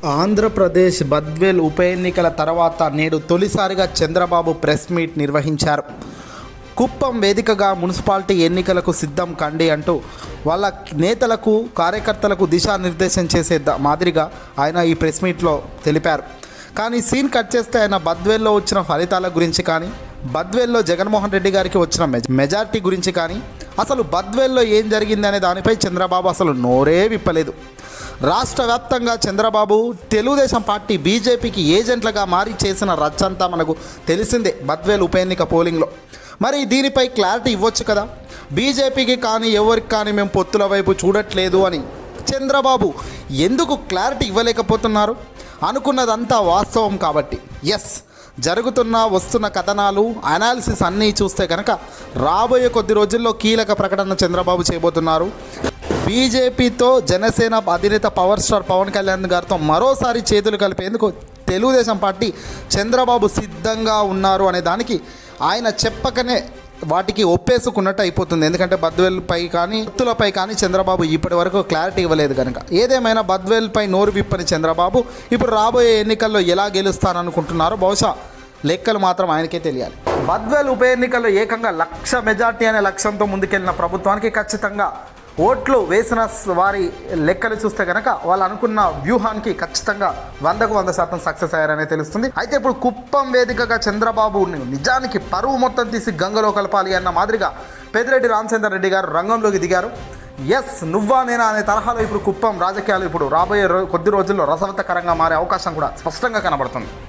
ఆంధ్రప్రదేశ్ బద్వేల్ ఉప ఎన్నికల తర్వాత నేడు తొలిసారిగా చంద్రబాబు ప్రెస్ మీట్ నిర్వహించారు కుప్పం వేదికగా మున్సిపాలిటీ ఎన్నికలకు సిద్ధం కండి అంటూ వాళ్ళ నేతలకు కార్యకర్తలకు దిశానిర్దేశం చేసే ద- మాదిరిగా ఆయన ఈ ప్రెస్ మీట్లో తెలిపారు కానీ సీన్ కట్ చేస్తే ఆయన బద్వేల్లో వచ్చిన ఫలితాల గురించి కానీ బద్వేల్లో జగన్మోహన్ రెడ్డి గారికి వచ్చిన మెజ మెజార్టీ గురించి కానీ అసలు బద్వేల్లో ఏం జరిగింది అనే దానిపై చంద్రబాబు అసలు నోరే విప్పలేదు రాష్ట్ర వ్యాప్తంగా చంద్రబాబు తెలుగుదేశం పార్టీ బీజేపీకి ఏజెంట్లుగా మారి చేసిన రచ్చంతా మనకు తెలిసిందే బద్వేల్ ఉప ఎన్నిక పోలింగ్లో మరి దీనిపై క్లారిటీ ఇవ్వచ్చు కదా బీజేపీకి కానీ ఎవరికి కానీ మేము పొత్తుల వైపు చూడట్లేదు అని చంద్రబాబు ఎందుకు క్లారిటీ ఇవ్వలేకపోతున్నారు అనుకున్నదంతా వాస్తవం కాబట్టి ఎస్ జరుగుతున్న వస్తున్న కథనాలు అనాలిసిస్ అన్నీ చూస్తే కనుక రాబోయే కొద్ది రోజుల్లో కీలక ప్రకటన చంద్రబాబు చేయబోతున్నారు బీజేపీతో జనసేన అధినేత పవర్ స్టార్ పవన్ కళ్యాణ్ గారితో మరోసారి చేతులు కలిపేందుకు తెలుగుదేశం పార్టీ చంద్రబాబు సిద్ధంగా ఉన్నారు అనే దానికి ఆయన చెప్పకనే వాటికి ఒప్పేసుకున్నట్టు అయిపోతుంది ఎందుకంటే బద్వేల్పై కానీ ఎత్తులపై కానీ చంద్రబాబు ఇప్పటి వరకు క్లారిటీ ఇవ్వలేదు కనుక ఏదేమైనా బద్వేల్పై నోరు విప్పని చంద్రబాబు ఇప్పుడు రాబోయే ఎన్నికల్లో ఎలా గెలుస్తారనుకుంటున్నారో బహుశా లెక్కలు మాత్రం ఆయనకే తెలియాలి బద్వేల్ ఉప ఎన్నికల్లో ఏకంగా లక్ష మెజార్టీ అనే లక్ష్యంతో ముందుకెళ్లిన ప్రభుత్వానికి ఖచ్చితంగా ఓట్లు వేసిన స- వారి లెక్కలు చూస్తే కనుక వాళ్ళు అనుకున్న వ్యూహానికి ఖచ్చితంగా వందకు వంద శాతం సక్సెస్ అయ్యారనే తెలుస్తుంది అయితే ఇప్పుడు కుప్పం వేదికగా చంద్రబాబు నిజానికి పరువు మొత్తం తీసి గంగలో కలపాలి అన్న మాదిరిగా పెద్దిరెడ్డి రామచంద్ర రెడ్డి గారు రంగంలోకి దిగారు ఎస్ నువ్వా నేనా అనే తరహాలో ఇప్పుడు కుప్పం రాజకీయాలు ఇప్పుడు రాబోయే రో కొద్ది రోజుల్లో రసవత్తకరంగా మారే అవకాశం కూడా స్పష్టంగా కనబడుతుంది